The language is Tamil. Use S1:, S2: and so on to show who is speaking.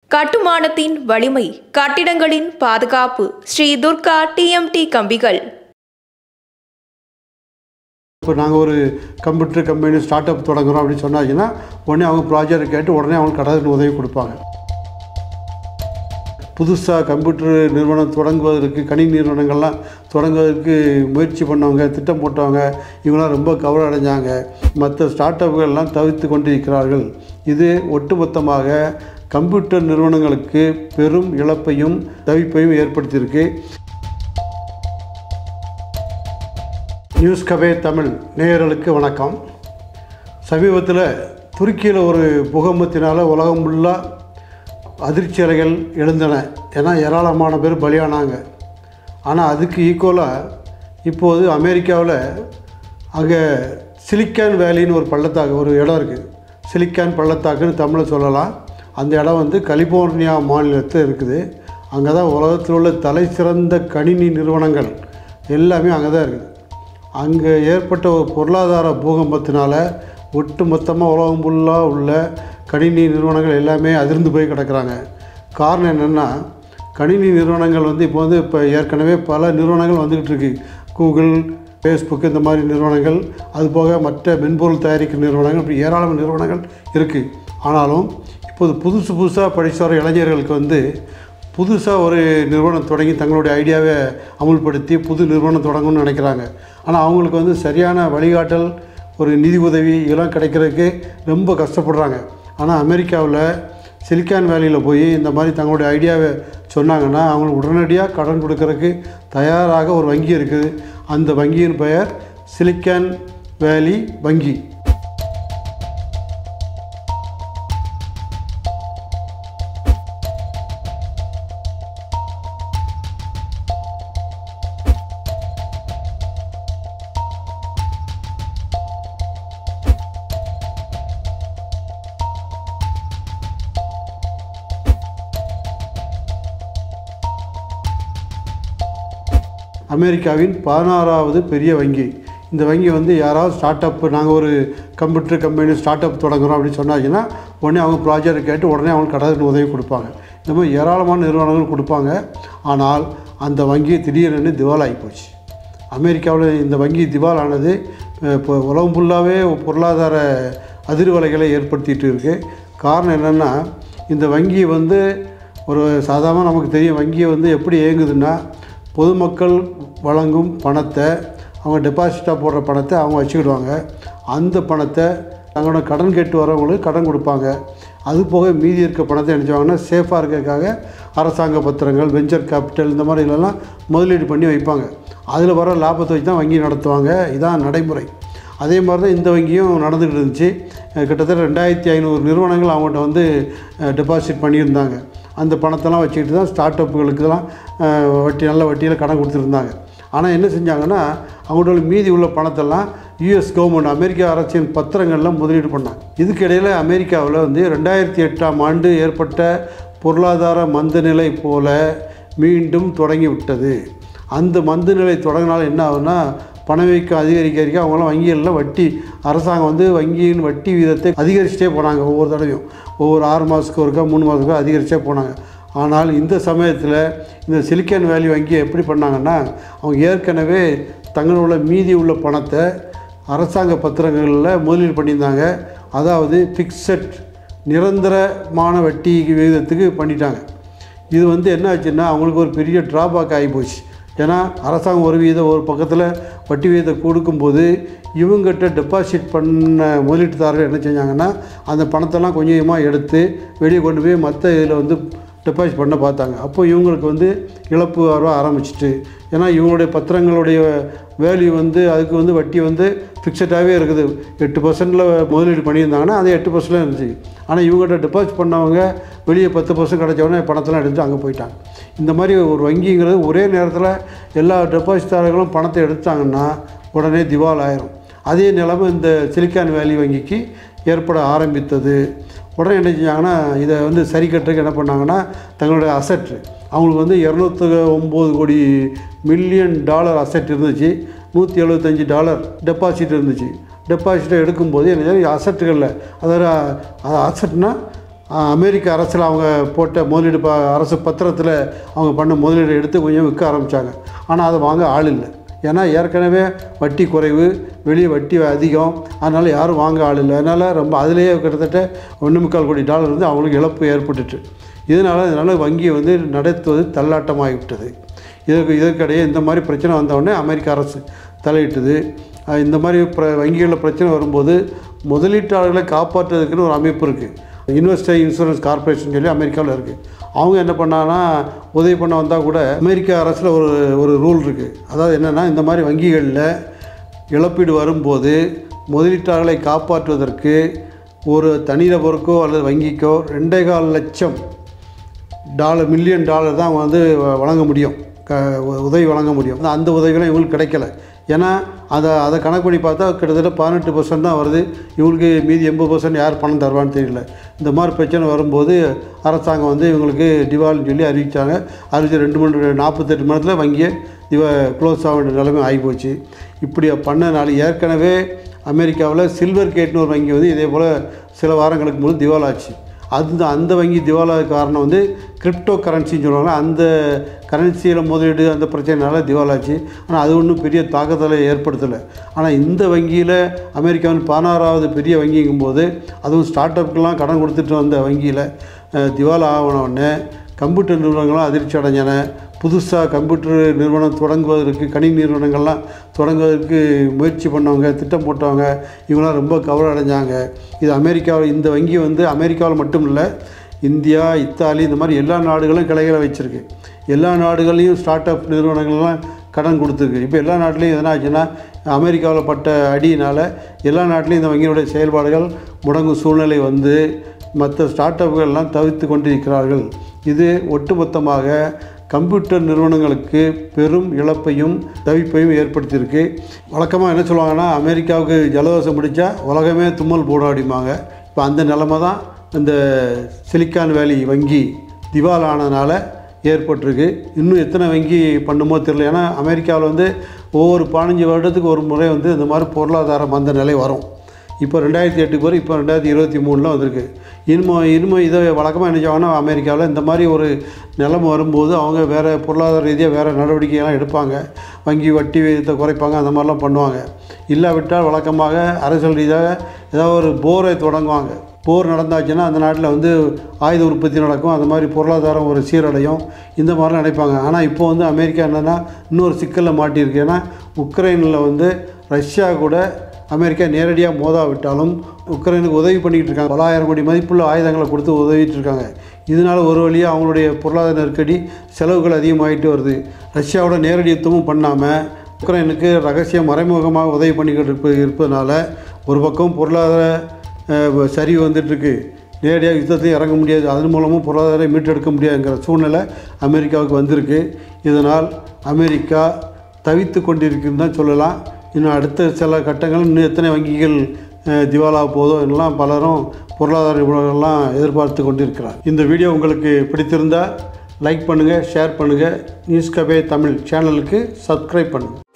S1: கட்டுமானத்தின் வலிமை கட்டிடங்களின் பாதுகாப்பு ஸ்ரீ துர்கா டிஎம்டி கம்பிகள்
S2: இப்போ நாங்கள் ஒரு கம்ப்யூட்டர் கம்பெனி ஸ்டார்ட் அப் தொடங்குறோம் அப்படின்னு சொன்னாச்சுன்னா உடனே அவங்க ப்ராஜெக்ட் கேட்டு உடனே அவங்களுக்கு கடனுக்கு உதவி கொடுப்பாங்க புதுசாக கம்ப்யூட்டர் நிறுவனம் தொடங்குவதற்கு கணினி நிறுவனங்கள்லாம் தொடங்குவதற்கு முயற்சி பண்ணவங்க திட்டம் போட்டவங்க இவங்களாம் ரொம்ப கவலை அடைஞ்சாங்க மற்ற ஸ்டார்ட் அப்புகள்லாம் தவிர்த்து கொண்டு இருக்கிறார்கள் இது ஒட்டுமொத்தமாக கம்ப்யூட்டர் நிறுவனங்களுக்கு பெரும் இழப்பையும் தவிப்பையும் ஏற்படுத்தியிருக்கு நியூஸ் கவே தமிழ் நேயர்களுக்கு வணக்கம் சமீபத்தில் துருக்கியில் ஒரு பூகம்பத்தினால் உலகம் ஃபுல்லாக அதிர்ச்சி அலைகள் எழுந்தன ஏன்னா ஏராளமான பேர் பலியானாங்க ஆனால் அதுக்கு ஈக்குவலாக இப்போது அமெரிக்காவில் அங்கே சிலிக்கான் வேலின்னு ஒரு பள்ளத்தாக்கு ஒரு இடம் இருக்குது சிலிக்கான் பள்ளத்தாக்குன்னு தமிழில் சொல்லலாம் அந்த இடம் வந்து கலிபோர்னியா மாநிலத்தில் இருக்குது அங்கே தான் உலகத்தில் உள்ள தலை சிறந்த கணினி நிறுவனங்கள் எல்லாமே அங்கே தான் இருக்குது அங்கே ஏற்பட்ட ஒரு பொருளாதார பூகம்பத்தினால ஒட்டு மொத்தமாக உலகம் ஃபுல்லாக உள்ள கணினி நிறுவனங்கள் எல்லாமே அதிர்ந்து போய் கிடக்குறாங்க காரணம் என்னென்னா கணினி நிறுவனங்கள் வந்து இப்போ வந்து இப்போ ஏற்கனவே பல நிறுவனங்கள் வந்துக்கிட்டு இருக்கு கூகுள் ஃபேஸ்புக் இந்த மாதிரி நிறுவனங்கள் அதுபோக மற்ற மென்பொருள் தயாரிக்கும் நிறுவனங்கள் இப்படி ஏராளமான நிறுவனங்கள் இருக்குது ஆனாலும் இப்போது புதுசு புதுசாக படிச்சு வர இளைஞர்களுக்கு வந்து புதுசாக ஒரு நிறுவனம் தொடங்கி தங்களுடைய ஐடியாவை அமுல்படுத்தி புது நிறுவனம் தொடங்கணும்னு நினைக்கிறாங்க ஆனால் அவங்களுக்கு வந்து சரியான வழிகாட்டல் ஒரு நிதி உதவி இதெல்லாம் கிடைக்கிறதுக்கு ரொம்ப கஷ்டப்படுறாங்க ஆனால் அமெரிக்காவில் சிலிக்கான் வேலியில் போய் இந்த மாதிரி தங்களுடைய ஐடியாவை சொன்னாங்கன்னா அவங்களுக்கு உடனடியாக கடன் கொடுக்கறதுக்கு தயாராக ஒரு வங்கி இருக்குது அந்த வங்கியின் பெயர் சிலிக்கான் வேலி வங்கி அமெரிக்காவின் பதினாறாவது பெரிய வங்கி இந்த வங்கி வந்து யாராவது ஸ்டார்ட் அப் நாங்கள் ஒரு கம்ப்யூட்டர் கம்பெனி ஸ்டார்ட் அப் தொடங்குறோம் அப்படின்னு சொன்னாச்சுன்னா உடனே அவங்க ப்ராஜெக்ட் கேட்டு உடனே அவங்களுக்கு கடனுக்கு உதவி கொடுப்பாங்க இந்த மாதிரி ஏராளமான நிறுவனங்கள் கொடுப்பாங்க ஆனால் அந்த வங்கி திடீரென்னு திவாலாகி போச்சு அமெரிக்காவில் இந்த வங்கி திவால் ஆனது அஹ், இப்போ உலகம் ஃபுல்லாகவே பொருளாதார அதிர்வலைகளை ஏற்படுத்திட்டு இருக்கு காரணம் என்னென்னா இந்த வங்கி வந்து ஒரு சாதாரண நமக்கு தெரியும் வங்கியை வந்து எப்படி இயங்குதுன்னா பொதுமக்கள் வழங்கும் பணத்தை அவங்க டெபாசிட்டாக போடுற பணத்தை அவங்க வச்சுக்கிடுவாங்க அந்த பணத்தை தங்களோட கடன் கேட்டு வரவங்களுக்கு கடன் கொடுப்பாங்க அது போக மீதி இருக்க பணத்தை நினச்சாங்கன்னா சேஃபாக இருக்கிறதுக்காக அரசாங்க பத்திரங்கள் வெஞ்சர் கேபிட்டல் இந்த மாதிரி இதெல்லாம் முதலீடு பண்ணி வைப்பாங்க அதில் வர லாபத்தை வச்சு தான் வங்கி நடத்துவாங்க இதான் நடைமுறை அதே மாதிரி தான் இந்த வங்கியும் நடந்துகிட்டு இருந்துச்சு அஹ் கிட்டத்தட்ட ரெண்டாயிரத்தி ஐநூறு நிறுவனங்கள் அவங்கள்ட்ட வந்து டெபாசிட் பண்ணியிருந்தாங்க அந்த பணத்தெல்லாம் வச்சுக்கிட்டு தான் ஸ்டார்ட் அப்புகளுக்கெல்லாம் வட்டி நல்ல வட்டியில் கடன் கொடுத்துருந்தாங்க ஆனால் என்ன செஞ்சாங்கன்னா அவங்களோட மீதி உள்ள பணத்தெல்லாம் யூஎஸ் கவர்மெண்ட் அமெரிக்க அரசின் பத்திரங்கள்லாம் முதலீடு பண்ணாங்க இதுக்கு இடையில் அமெரிக்காவில் வந்து ரெண்டாயிரத்தி எட்டாம் ஆண்டு ஏற்பட்ட பொருளாதார மந்தநிலை போல மீண்டும் தொடங்கி விட்டது அந்த மந்தநிலை தொடங்கினால என்ன ஆகுதுன்னா பணவீக்கம் அதிகரிக்க அதிகரிக்க அவங்களாம் வங்கிகளில் வட்டி அரசாங்கம் வந்து வங்கியின் வட்டி வீதத்தை அதிகரிச்சுட்டே போனாங்க ஒவ்வொரு தடவையும் ஒவ்வொரு ஆறு மாதத்துக்கு ஒருக்கா மூணு மாதத்துக்கு அதிகரிச்சே போனாங்க ஆனால் இந்த சமயத்தில் இந்த சிலிக்கான் வேலி வங்கியை எப்படி பண்ணாங்கன்னா அவங்க ஏற்கனவே தங்களோட மீதி உள்ள பணத்தை அரசாங்க பத்திரங்களில் முதலீடு பண்ணியிருந்தாங்க அதாவது ஃபிக்ஸட் நிரந்தரமான வட்டி விகிதத்துக்கு பண்ணிட்டாங்க இது வந்து என்ன ஆச்சுன்னா அவங்களுக்கு ஒரு பெரிய ட்ராபேக் ஆகி போச்சு ஏன்னா அரசாங்கம் ஒரு வீதம் ஒரு பக்கத்தில் வட்டி வீதத்தை கொடுக்கும்போது இவங்ககிட்ட டெபாசிட் பண்ண முதலீட்டுதாரர்கள் என்ன செஞ்சாங்கன்னா அந்த பணத்தெல்லாம் கொஞ்சம் கொஞ்சமாக எடுத்து வெளியே கொண்டு போய் மற்ற இதில் வந்து டெபாசிட் பண்ண பார்த்தாங்க அப்போ இவங்களுக்கு வந்து இழப்பு வர ஆரம்பிச்சிட்டு ஏன்னா இவங்களுடைய பத்திரங்களுடைய வேல்யூ வந்து அதுக்கு வந்து வட்டி வந்து ஃபிக்ஸடாகவே இருக்குது எட்டு பர்சன்டில் முதலீடு பண்ணியிருந்தாங்கன்னா அது எட்டு பர்சன்டில் இருந்துச்சு ஆனால் இவங்ககிட்ட டெபாசிட் பண்ணவங்க வெளியே பத்து பர்சன்ட் கிடச்சவொடனே பணத்தெல்லாம் எடுத்து அங்கே போயிட்டாங்க இந்த மாதிரி ஒரு வங்கிங்கிறது ஒரே நேரத்தில் எல்லா டெபாசிட்டாரர்களும் பணத்தை எடுத்தாங்கன்னா உடனே திவால் ஆயிரும் அதே நிலைமை இந்த சிலிக்கான் வேலி வங்கிக்கு ஏற்பட ஆரம்பித்தது உடனே என்ன செஞ்சாங்கன்னா இதை வந்து சரி கட்டுறதுக்கு என்ன பண்ணாங்கன்னா தங்களுடைய அசட் அவங்களுக்கு வந்து இரநூத்தி ஒம்பது கோடி மில்லியன் டாலர் அசெட் இருந்துச்சு நூற்றி எழுபத்தஞ்சி டாலர் டெபாசிட் இருந்துச்சு டெபாசிட்டை எடுக்கும்போது என்ன அசட்டுகளில் அதாவது அது அசட்னா ஆஹ், அமெரிக்க அரசில் அவங்க போட்ட முதலீடு ப அரசு பத்திரத்தில் அவங்க பண்ண முதலீடு எடுத்து கொஞ்சம் விற்க ஆரம்பித்தாங்க ஆனால் அதை வாங்க ஆள் இல்லை ஏன்னா ஏற்கனவே வட்டி குறைவு வெளியே வட்டி அதிகம் அதனால் யாரும் வாங்க ஆள் இல்லை அதனால் ரொம்ப அதிலேயே கிட்டத்தட்ட ஒன்று முக்கால் கோடி டாலர் வந்து அவங்களுக்கு இழப்பு ஏற்பட்டுட்டு இதனால் இதனால் வங்கியை வந்து நடத்துவது தள்ளாட்டமாகிவிட்டது இதற்கு இதற்கிடையே இந்த மாதிரி பிரச்சனை வந்தவுடனே அமெரிக்க அரசு தலையிட்டது அஹ் இந்த மாதிரி பிர வங்கிகளில் பிரச்சனை வரும்போது முதலீட்டாளர்களை காப்பாற்றுறதுக்குன்னு ஒரு அமைப்பு இருக்குது இன்வெஸ்டர் இன்சூரன்ஸ் கார்ப்பரேஷன் சொல்லி அமெரிக்காவில் இருக்குது அவங்க என்ன பண்ணாங்கன்னா உதவி பண்ண வந்தால் கூட அமெரிக்க அரசில் ஒரு ஒரு ரூல் இருக்குது அதாவது என்னென்னா இந்த மாதிரி வங்கிகளில் இழப்பீடு வரும்போது முதலீட்டாளர்களை காப்பாற்றுவதற்கு ஒரு தனிநபருக்கோ அல்லது வங்கிக்கோ ரெண்டே கால் லட்சம் டாலர் மில்லியன் டாலர் தான் அவங்க வந்து வ- வழங்க முடியும் க உ- உதவி வழங்க முடியும் அந்த- அந்த உதவிகளும் இவங்களுக்கு கிடைக்கல ஏன்னா அதை அதை கணக்கு பண்ணி பார்த்தா கிட்டத்தட்ட பதினெட்டு பர்சன்ட் தான் வருது இவங்களுக்கு மீதி எண்பது பர்சன்ட் யார் பணம் தருவான்னு தெரியல இந்த மாதிரி பிரச்சனை வரும்போது அரசாங்கம் வந்து இவங்களுக்கு திவால்னு சொல்லி அறிவித்தாங்க அறிவிச்சு ரெண்டு மணி நாற்பத்தெட்டு மணி நேரத்தில் வங்கியை இவ க்ளோஸ் ஆக வேண்டிய நிலைமை ஆகிப்போச்சு இப்படி பண்ணனால ஏற்கனவே அமெரிக்காவில் சில்வர் கேட்னு ஒரு வங்கி வந்து இதே போல் சில வாரங்களுக்கு முன்பு திவாலாச்சு அந்த அந்த வங்கி திவாலாக காரணம் வந்து கிரிப்டோ கரன்சின்னு சொல்லுவாங்க அந்த கரன்சியில் முதலீடு அந்த பிரச்சனைனால திவாலாச்சு ஆனால் அது ஒன்றும் பெரிய தாக்கத்தை ஏற்படுத்தலை ஆனால் இந்த வங்கியில் அமெரிக்காவின் பதினாறாவது பெரிய வங்கிங்கும்போது அதுவும் ஸ்டார்ட் அப்புக்கெலாம் கடன் கொடுத்துட்டு வந்த வங்கியில் அஹ், திவாலா ஆன உடனே கம்ப்யூட்டர் நிறுவனங்களும் அதிர்ச்சி அடைஞ்சன புதுசாக கம்ப்யூட்டர் நிறுவனம் தொடங்குவதற்கு கணினி நிறுவனங்கள்லாம் தொடங்குவதற்கு முயற்சி பண்ணவங்க திட்டம் போட்டவங்க இவங்களாம் ரொம்ப கவலை அடைஞ்சாங்க இது அமெரிக்காவில் இந்த வங்கி வந்து அமெரிக்காவில் மட்டும் இல்லை இந்தியா இத்தாலி இந்த மாதிரி எல்லா நாடுகளும் கிளைகளை வச்சுருக்கு எல்லா நாடுகள்லையும் ஸ்டார்ட் அப் நிறுவனங்கள்லாம் கடன் கொடுத்துருக்கு இப்போ எல்லா நாட்டிலையும் எதனா ஆச்சுன்னா அமெரிக்காவில் பட்ட அடியினால் எல்லா நாட்டிலையும் இந்த வங்கியினுடைய செயல்பாடுகள் முடங்கும் சூழ்நிலை வந்து மற்ற ஸ்டார்ட் அப்புகள்லாம் தவிர்த்து கொண்டிருக்கிறார்கள் இது ஒட்டுமொத்தமாக கம்ப்யூட்டர் நிறுவனங்களுக்கு பெரும் இழப்பையும் தவிப்பையும் ஏற்படுத்தியிருக்கு வழக்கமாக என்ன சொல்லுவாங்கன்னா அமெரிக்காவுக்கு ஜலதோஷம் பிடிச்சா உலகமே தும்மல் போடும் அப்படிம்பாங்க இப்போ அந்த நிலைமை தான் இந்த சிலிக்கான் வேலி வங்கி திவால் ஆனதுனால ஏற்பட்டிருக்கு இன்னும் எத்தனை வங்கி பண்ணுமோ தெரியல ஏன்னா அமெரிக்காவில் வந்து ஒவ்வொரு பதினஞ்சு வருடத்துக்கு ஒரு முறை வந்து இந்த மாதிரி பொருளாதார மந்த நிலை வரும் இப்போ ரெண்டாயிரத்தி எட்டு பேர் இப்போ ரெண்டாயிரத்தி இருபத்தி மூணில் வந்திருக்கு இனிமே இனிமே இதை வழக்கமாக என்ன செய்வாங்கன்னா அமெரிக்காவில் இந்த மாதிரி ஒரு நிலைமை வரும்போது அவங்க வேறு பொருளாதார ரீதியாக வேறு நடவடிக்கையெல்லாம் எடுப்பாங்க வங்கி வட்டி விகிதத்தை குறைப்பாங்க அந்த மாதிரிலாம் பண்ணுவாங்க இல்லாவிட்டால் வழக்கமாக அரசியல் ரீதியாக ஏதாவது ஒரு போரை தொடங்குவாங்க போர் நடந்தாச்சுன்னா அந்த நாட்டில் வந்து ஆயுத உற்பத்தி நடக்கும் அந்த மாதிரி பொருளாதாரம் ஒரு சீரடையும் இந்த மாதிரிலாம் நினைப்பாங்க ஆனால் இப்போ வந்து அமெரிக்கா என்னென்னா இன்னொரு சிக்கலில் மாட்டியிருக்கு ஏன்னா உக்ரைனில் வந்து ரஷ்யா கூட அமெரிக்கா நேரடியாக மோதாவிட்டாலும் உக்ரைனுக்கு உதவி பண்ணிக்கிட்டு இருக்காங்க பலாயிரம் கோடி மதிப்புள்ள ஆயுதங்களை கொடுத்து உதவிட்டு இருக்காங்க இதனால் ஒரு வழியாக அவங்களுடைய பொருளாதார நெருக்கடி செலவுகள் அதிகமாகிட்டு வருது ரஷ்யாவோட நேரடி யுத்தமும் பண்ணாமல் உக்ரைனுக்கு ரகசிய மறைமுகமாக உதவி பண்ணிக்கிட்டு இருப்ப இருப்பதனால ஒரு பக்கம் பொருளாதார அஹ், சரிவு வந்துட்டுருக்கு நேரடியாக யுத்தத்தையும் இறங்க முடியாது அதன் மூலமும் பொருளாதாரம் மீட்டெடுக்க முடியாதுங்கிற சூழ்நிலை அமெரிக்காவுக்கு வந்திருக்கு இதனால் அமெரிக்கா தவித்து கொண்டிருக்குன்னு தான் சொல்லலாம் இன்னும் அடுத்த சில கட்டங்கள் இன்னும் எத்தனை வங்கிகள் அஹ், திவாலா போதோ எல்லாம் பலரும் பொருளாதார நிபுணர்கள்லாம் எதிர்பார்த்து கொண்டிருக்கிறார் இந்த வீடியோ உங்களுக்கு பிடித்திருந்தால் லைக் பண்ணுங்கள் ஷேர் பண்ணுங்கள் நியூஸ் கபே தமிழ் சேனலுக்கு சப்ஸ்கிரைப் பண்ணுங்கள்